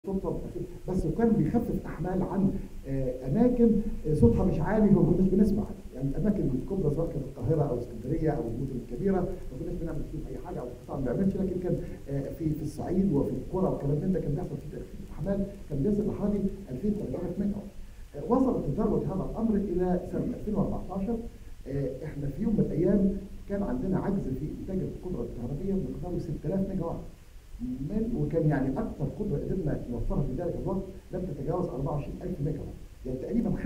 سلطه بس كان بيخفف احمال عن آه، اماكن آه، صوتها مش عالي فما كناش بنسمع يعني الاماكن الكبرى سواء كانت القاهره او اسكندريه او المدن الكبيره ما كناش بنعمل فيهم اي حاجه او القطاع ما بيعملش لكن كان آه، في في الصعيد وفي القرى والكلام من ده كان بيحصل فيه تخفيف احمال كان بيصل لحوالي 2300 ميجا وات. وصلت ذروه هذا الامر الى سنه 2014 احنا في يوم من الايام كان عندنا عجز في انتاج القدره الكهربائيه بمقدار 6000 ميجا وات من وكان يعني اكثر قدره قدرنا نوفرها في ذلك الوقت لم تتجاوز 24000 ميجا وات يعني تقريبا 25%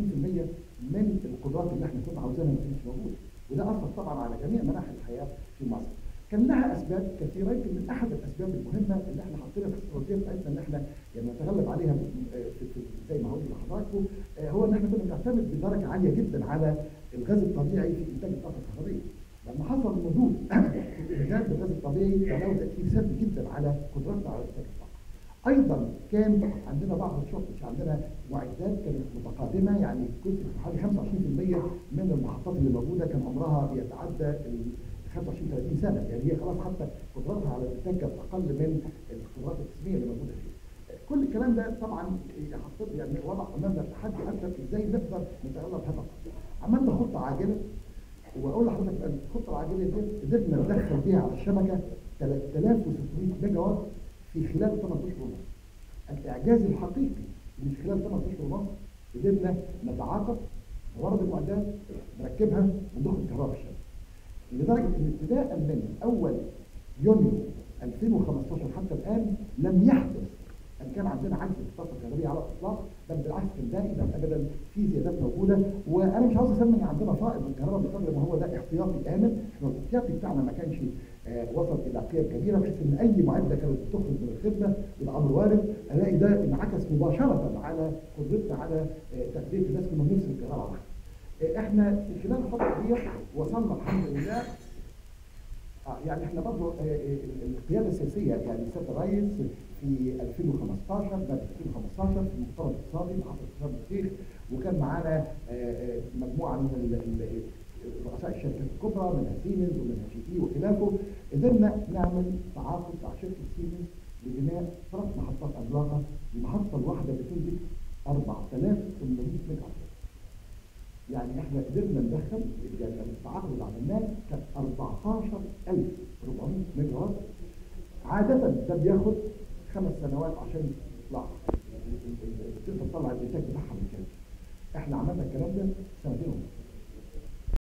من القدرات اللي احنا كنا عاوزينها ما كانتش موجوده وده اثر طبعا على جميع مناحي الحياه في مصر كان لها اسباب كثيره يمكن من احد الاسباب المهمه اللي احنا حاطينها في الاستراتيجيه بتاعتنا ان احنا يعني نتغلب عليها في في زي ما هقول لحضراتكم هو ان احنا كنا بنعتمد بدرجه عاليه جدا على الغاز الطبيعي في انتاج الطاقه الكهربائيه لما حصل نضوج انتاج الغاز الطبيعي كان له تاثير سلبي جدا على قدرتنا على انتاج الطاقه. ايضا كان عندنا بعض الشغل عندنا معدات كانت متقادمه يعني جزء حوالي 25% من المحطات اللي موجوده كان عمرها يتعدى ال 25 30 سنه يعني هي خلاص حتى قدرتها على الانتاج كانت اقل من القدرات القسميه اللي موجوده فيها. كل الكلام ده طبعا يحط يعني وضع امامنا تحدي اكثر ازاي نقدر نتغلب هذا القدر. عملنا خطه عاجله واقول لحضرتك الخطه العاجله دي قدرنا ندخل بيها على الشبكه 3600 ميجا وات في خلال 8 اشهر ونص. الاعجاز الحقيقي من خلال 8 اشهر ونص قدرنا نتعاقد نورد المعدات نركبها وندخل كهرباء الشبكه. لدرجه ان ابتداء من اول يونيو 2015 حتى الان لم يحدث ان كان عندنا عجز في الطاقه الكهربائيه على الاطلاق بل بالعكس كان دائما ابدا في زيادات موجوده وانا مش عاوز اسمي عندنا فائض من الكهرباء بقدر ما هو ده احتياطي امن احنا الاحتياطي بتاعنا ما كانش آه وصل الى قيم كبيره بحيث ان اي معده كانت بتخرج من الخدمه والامر وارد الاقي ده انعكس مباشره على قدرتنا على آه تغذيه الناس كنا بنفصل الكهرباء عنها. آه احنا في خلال الفتره دي وصلنا الحمد لله يعني احنا برضه القياده السياسيه يعني سياده الرئيس في 2015 بعد 2015 في المؤتمر الاقتصادي محافظه اقتصاد الشيخ وكان معانا مجموعه من رؤساء الشركات الكبرى منها سيمنز ومنها جي اي وخلافه قدرنا نعمل تعاقد مع شركه سيمنز لبناء ثلاث محطات عملاقه المحطه الواحده بتنتج 4800 ميجا يعني احنا قدرنا ندخل يعني التعاقد اللي عملناه كان 14400 ميجا وات عادة ده بياخد خمس سنوات عشان يطلع تقدر تطلع الانتاج بتاعها بالكامل. احنا عملنا الكلام ده سنتين ونص.